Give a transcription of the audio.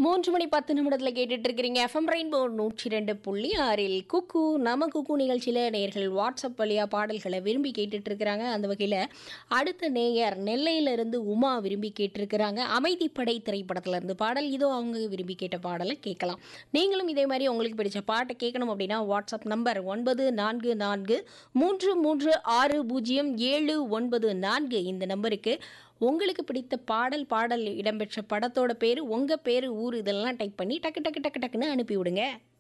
மூன்று மணி பத்து நிமிடத்தில் கேட்டுட்டு இருக்கிறீங்க எஃப்எம் ரெயின்போ நூற்றி ரெண்டு புள்ளி ஆறில் குக்கு நம்ம குக்கு நிகழ்ச்சியில் நேயர்கள் வாட்ஸ்அப் வழியாக பாடல்களை விரும்பி கேட்டுட்டு இருக்கிறாங்க அந்த வகையில் அடுத்த நேயர் நெல்லையிலிருந்து உமா விரும்பி கேட்டிருக்கிறாங்க அமைதிப்படை திரைப்படத்துல இருந்து பாடல் இதோ அவங்க விரும்பி கேட்ட பாடலை கேட்கலாம் நீங்களும் இதே மாதிரி உங்களுக்கு பிடிச்ச பாட்டை கேட்கணும் அப்படின்னா வாட்ஸ்அப் நம்பர் ஒன்பது நான்கு நான்கு மூன்று மூன்று ஆறு பூஜ்ஜியம் ஏழு ஒன்பது நான்கு இந்த நம்பருக்கு உங்களுக்கு பிடித்த பாடல் பாடல் இடம்பெற்ற படத்தோட பேர் உங்கள் பேர் ஊர் இதெல்லாம் டைப் பண்ணி டக்கு டக்கு டக்கு டக்குன்னு அனுப்பி விடுங்க